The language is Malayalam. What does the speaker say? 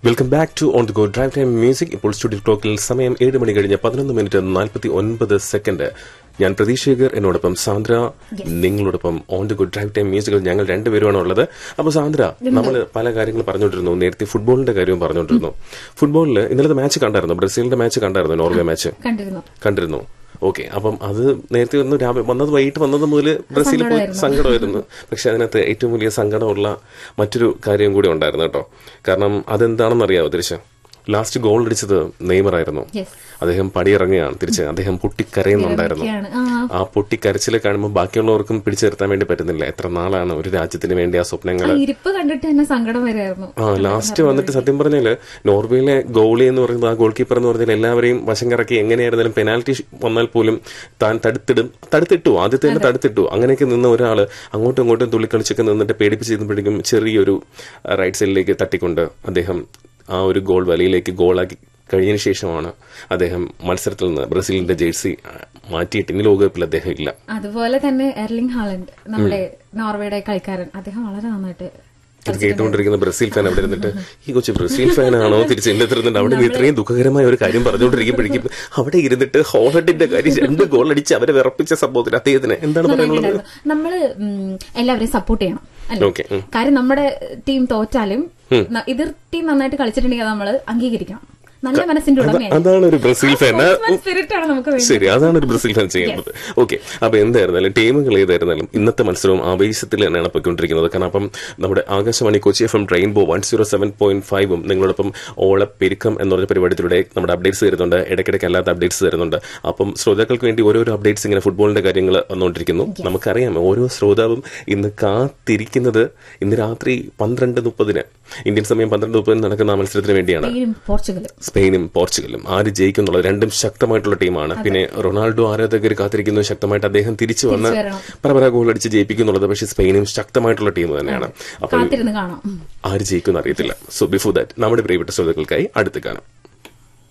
Welcome back to on the go drive time music ഇപ്പോൾ സ്റ്റുഡിയോ ക്ലോക്കിൽ സമയം ഏഴ് മണി കഴിഞ്ഞ് പതിനൊന്ന് മിനിറ്റ് നാൽപ്പത്തി ഒൻപത് സെക്കൻഡ് ഞാൻ പ്രതീക്ഷേകർ എന്നോടൊപ്പം സാന്ദ്ര നിങ്ങളോടൊപ്പം on the good drive time മ്യൂസിക്കിൽ ഞങ്ങൾ രണ്ടുപേരുമാണ് ഉള്ളത് അപ്പൊ സാന്ദ്ര നമ്മൾ പല കാര്യങ്ങൾ പറഞ്ഞുകൊണ്ടിരുന്നു നേരത്തെ ഫുട്ബോളിന്റെ കാര്യവും പറഞ്ഞുകൊണ്ടിരുന്നു ഫുട്ബോളിൽ ഇന്നലത്തെ മാച്ച് കണ്ടായിരുന്നു ബ്രസീലിന്റെ മാച്ച് കണ്ടായിരുന്നു നോർവേ മാച്ച് കണ്ടിരുന്നു കണ്ടിരുന്നു ഓക്കെ അപ്പം അത് നേരത്തെ ഒന്ന് രാവിലെ വന്നത് വൈകിട്ട് വന്നത് മുതൽ ബ്രസീൽ പോയി സങ്കടമായിരുന്നു പക്ഷെ അതിനകത്ത് ഏറ്റവും വലിയ സങ്കടമുള്ള മറ്റൊരു കാര്യം കൂടി ഉണ്ടായിരുന്നു കേട്ടോ കാരണം അതെന്താണെന്ന് അറിയാവോ തിരിച്ച് ലാസ്റ്റ് ഗോൾ അടിച്ചത് നെയ്മർ ആയിരുന്നു യെസ് അദ്ദേഹം പടിയിറങ്ങുകയാണ് തിരിച്ച് അദ്ദേഹം പൊട്ടിക്കരയുന്നുണ്ടായിരുന്നു ഒക്കെയാണ് ആ ആ പൊട്ടിക്കരച്ചിൽ കാണുമ്പോൾ ബാക്കിയുള്ളവർക്കും പിടിച്ചു നിർത്താൻ വേണ്ടി പറ്റുന്നില്ല എത്ര നാളാണ് ഒരു രാജ്യത്തിന് വേണ്ടി ആ സ്വപ്നങ്ങൾ ആ ഇരിപ്പ് കണ്ടിട്ട് തന്നെ സങ്കടം വരായിരുന്നു ആ ലാസ്റ്റ് വന്നിട്ട് സത്യം പറഞ്ഞാല് നോർവേയിലെ ഗോളി എന്ന് പറയുന്നത് ആ ഗോൾ കീപ്പർ എന്ന് പറഞ്ഞാൽ എല്ലാവരെയും വശം കറക്കി എങ്ങനെയായിരുന്നാലും പെനാൽറ്റി വന്നാൽ പോലും താൻ തടുത്തിടും തടുത്തിട്ടു ആദ്യത്തെ തന്നെ തടുത്തിട്ടു അങ്ങനെയൊക്കെ നിന്ന ഒരാള് അങ്ങോട്ടും ഇങ്ങോട്ടും തുള്ളിക്കളിച്ചൊക്കെ നിന്നിട്ട് പേടിപ്പിച്ചിരുന്നപ്പോഴേക്കും ചെറിയൊരു റൈറ്റ് സൈഡിലേക്ക് തട്ടിക്കൊണ്ട് അദ്ദേഹം ആ ഒരു ഗോൾ വലയിലേക്ക് ഗോളാക്കി കഴിഞ്ഞതിന് ശേഷമാണ് അദ്ദേഹം മത്സരത്തിൽ നിന്ന് ബ്രസീലിന്റെ ജേഴ്സി മാറ്റിയിട്ട് ഇനി ലോകകപ്പിൽ അദ്ദേഹം ഇല്ല അതുപോലെ തന്നെ എർലിംഗ് ഹാലൻഡ് നമ്മുടെ നോർവേയുടെ കളിക്കാരൻ അദ്ദേഹം വളരെ നന്നായിട്ട് ഇത് കേട്ടുകൊണ്ടിരിക്കുന്ന ബ്രസീൽ ഫാൻ അവിടെ ഇരുന്നിട്ട് ഈ കൊച്ചു ബ്രസീൽ ഫാനാണോ തിരിച്ച് എന്നെ എത്തുന്നുണ്ട് അവിടെ നിന്ന് ഇത്രയും ദുഃഖകരമായ ഒരു കാര്യം പറഞ്ഞുകൊണ്ടിരിക്കുമ്പോഴേക്കും അവിടെ ഇരുന്നിട്ട് ഹോളണ്ടിന്റെ കാര്യം രണ്ട് ഗോൾ അടിച്ച് അവരെ വിറപ്പിച്ച സംഭവത്തിൽ അദ്ദേഹത്തിന് എന്താണ് പറയാനുള്ളത് ഉണ്ടായിരുന്നു. നമ്മള് ഉം, എല്ലാവരെയും സപ്പോർട്ട് ചെയ്യണം അല്ലേ ഓക്കെ കാര്യം നമ്മുടെ ടീം തോറ്റാലും ന- എതിർ ടീം നന്നായിട്ട് കളിച്ചിട്ടുണ്ടെങ്കിൽ അത് നമ്മള് അംഗീകരിക്കണം നല്ല മനസ്സിന്റെ ഉടമയാണ് അതാണ് ഒരു ബ്രസീൽ ഫാൻ സ്പിരിറ്റ് ആണ് നമുക്ക് വേണ്ടത് ശരി അതാണ് ഒരു ബ്രസീൽ ഫാൻ ചെയ്യേണ്ടത് ഓക്കെ അപ്പൊ എന്തായിരുന്നാലും ടീമുകൾ ഏതായിരുന്നാലും ഇന്നത്തെ മത്സരവും ആവേശത്തിൽ തന്നെയാണ് പൊയ്ക്കൊണ്ടിരിക്കുന്നത് കാരണം അപ്പം നമ്മുടെ Akashvani Kochi F M rainbow one zero seven point ഫൈവും നിങ്ങളോടൊപ്പം ഓളപ്പെരുക്കം എന്ന് പറഞ്ഞ പരിപാടിയിലൂടെ നമ്മുടെ അപ്ഡേറ്റ്സ് തരുന്നുണ്ട് ഇടയ്ക്കിടയ്ക്ക് അല്ലാത്ത അപ്ഡേറ്റ്സ് തരുന്നുണ്ട് അപ്പം ശ്രോതാക്കൾക്ക് വേണ്ടി ഓരോരോ അപ്ഡേറ്റ്സ് ഇങ്ങനെ ഫുട്ബോളിന്റെ കാര്യങ്ങൾ വന്നുകൊണ്ടിരിക്കുന്നു നമുക്കറിയാം ഓരോ ശ്രോതാവും ഇന്ന് കാത്തിരിക്കുന്നത് ഇന്ന് രാത്രി പന്ത്രണ്ട് മുപ്പതിന് ഇന്ത്യൻ സമയം പന്ത്രണ്ട് മുപ്പതിന് നടക്കുന്ന ആ മത്സരത്തിന് വേണ്ടിയാണ് സ്പെയിനും പോർച്ചുഗലും സ്പെയിനും പോർച്ചുഗലും ആര് ജയിക്കും എന്നുള്ളത് രണ്ടും ശക്തമായിട്ടുള്ള ടീമാണ് പിന്നെ റൊണാൾഡോ ആരാധകർ കാത്തിരിക്കുന്നു ശക്തമായിട്ട് അദ്ദേഹം തിരിച്ചു വന്ന് തിരിച്ചു വരണം. പരപര ഗോൾ അടിച്ച് ജയിപ്പിക്കും എന്നുള്ളത് പക്ഷേ സ്പെയിനും ശക്തമായിട്ടുള്ള ടീം തന്നെയാണ് അപ്പം കാത്തിരുന്ന് കാണാം ആര് ജയിക്കും അറിയത്തില്ല സോ ബിഫോർ ദാറ്റ് നമ്മുടെ പ്രിയപ്പെട്ട ശ്രോതാക്കൾക്കായി അടുത്ത് കാണാം